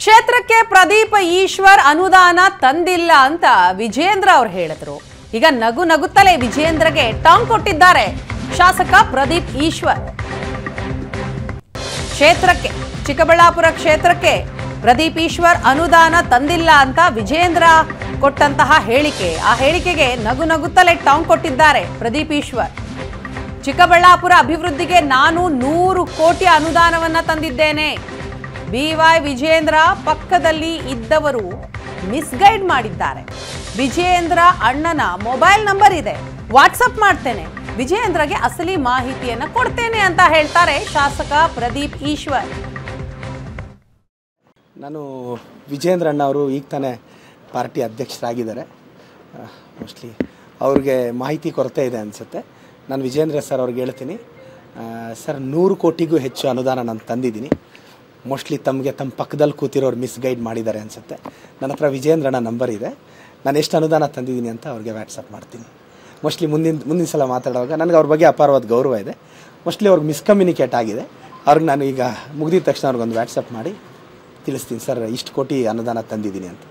ಕ್ಷೇತ್ರಕ್ಕೆ ಪ್ರದೀಪ ಈಶ್ವರ್ ಅನುದಾನ ತಂದಿಲ್ಲ ಅಂತ ವಿಜೇಂದ್ರ ಅವ್ರು ಹೇಳಿದ್ರು ಈಗ ನಗು ನಗುತ್ತಲೇ ವಿಜೇಂದ್ರಗೆ ಟಾಂಗ್ ಕೊಟ್ಟಿದ್ದಾರೆ ಶಾಸಕ ಪ್ರದೀಪ್ ಈಶ್ವರ್ ಕ್ಷೇತ್ರಕ್ಕೆ ಚಿಕ್ಕಬಳ್ಳಾಪುರ ಕ್ಷೇತ್ರಕ್ಕೆ ಪ್ರದೀಪ್ ಈಶ್ವರ್ ಅನುದಾನ ತಂದಿಲ್ಲ ಅಂತ ವಿಜೇಂದ್ರ ಕೊಟ್ಟಂತಹ ಹೇಳಿಕೆ ಆ ಹೇಳಿಕೆಗೆ ನಗು ನಗುತ್ತಲೇ ಟಾಂಗ್ ಕೊಟ್ಟಿದ್ದಾರೆ ಪ್ರದೀಪ್ ಈಶ್ವರ್ ಚಿಕ್ಕಬಳ್ಳಾಪುರ ಅಭಿವೃದ್ಧಿಗೆ ನಾನು ನೂರು ಕೋಟಿ ಅನುದಾನವನ್ನ ತಂದಿದ್ದೇನೆ ಬಿ ವೈ ವಿಜೇಂದ್ರ ಪಕ್ಕದಲ್ಲಿ ಇದ್ದವರು ಮಿಸ್ಗೈಡ್ ಮಾಡಿದ್ದಾರೆ ವಿಜೇಂದ್ರ ಅಣ್ಣನ ಮೊಬೈಲ್ ನಂಬರ್ ಇದೆ ವಾಟ್ಸಪ್ ಮಾಡ್ತೇನೆ ವಿಜೇಂದ್ರಗೆ ಅಸಲಿ ಮಾಹಿತಿಯನ್ನ ಕೊಡ್ತೇನೆ ಅಂತ ಹೇಳ್ತಾರೆ ಶಾಸಕ ಪ್ರದೀಪ್ ಈಶ್ವರ್ ನಾನು ವಿಜೇಂದ್ರ ಅಣ್ಣ ಅವರು ಈಗ ತಾನೇ ಪಾರ್ಟಿ ಅಧ್ಯಕ್ಷರಾಗಿದ್ದಾರೆ ಮೋಸ್ಟ್ಲಿ ಅವ್ರಿಗೆ ಮಾಹಿತಿ ಕೊರತೆ ಇದೆ ಅನಿಸುತ್ತೆ ನಾನು ವಿಜೇಂದ್ರ ಸರ್ ಅವ್ರಿಗೆ ಹೇಳ್ತೀನಿ ಆ, ಸರ್ ನೂರು ಕೋಟಿಗೂ ಹೆಚ್ಚು ಅನುದಾನ ನಾನು ತಂದಿದ್ದೀನಿ ಮೋಸ್ಟ್ಲಿ ತಮಗೆ ತಮ್ಮ ಪಕ್ಕದಲ್ಲಿ ಕೂತಿರೋರು ಮಿಸ್ಗೈಡ್ ಮಾಡಿದ್ದಾರೆ ಅನಿಸುತ್ತೆ ನನ್ನ ಹತ್ರ ವಿಜೇಂದ್ರ ಅಣ್ಣ ನಂಬರ್ ಇದೆ ನಾನು ಎಷ್ಟು ಅನುದಾನ ತಂದಿದ್ದೀನಿ ಅಂತ ಅವ್ರಿಗೆ ವ್ಯಾಟ್ಸಪ್ ಮಾಡ್ತೀನಿ ಮೋಸ್ಟ್ಲಿ ಮುಂದಿನ ಮುಂದಿನ ಸಲ ಮಾತಾಡುವಾಗ ನನಗೆ ಅವ್ರ ಬಗ್ಗೆ ಅಪಾರವಾದ ಗೌರವ ಇದೆ ಮೋಸ್ಟ್ಲಿ ಅವ್ರಿಗೆ ಮಿಸ್ಕಮ್ಯುನಿಕೇಟ್ ಆಗಿದೆ ಅವ್ರಿಗೆ ನಾನು ಈಗ ಮುಗಿದ ತಕ್ಷಣ ಅವ್ರಿಗೊಂದು ವ್ಯಾಟ್ಸಪ್ ಮಾಡಿ ತಿಳಿಸ್ತೀನಿ ಸರ್ ಇಷ್ಟು ಕೋಟಿ ಅನುದಾನ ತಂದಿದ್ದೀನಿ ಅಂತ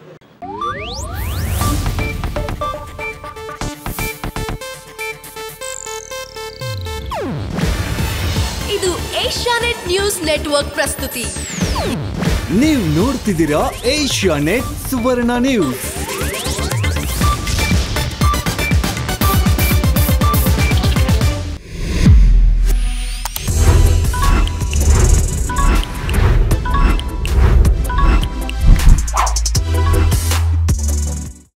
ಇದು ಏಷ್ಯಾನೆಟ್ ನ್ಯೂಸ್ ನೆಟ್ವರ್ಕ್ ಪ್ರಸ್ತುತಿ ನೀವು ನೋಡ್ತಿದ್ದೀರಾ ಏಷ್ಯಾ ನೆಟ್ ಸುವರ್ಣ ನ್ಯೂಸ್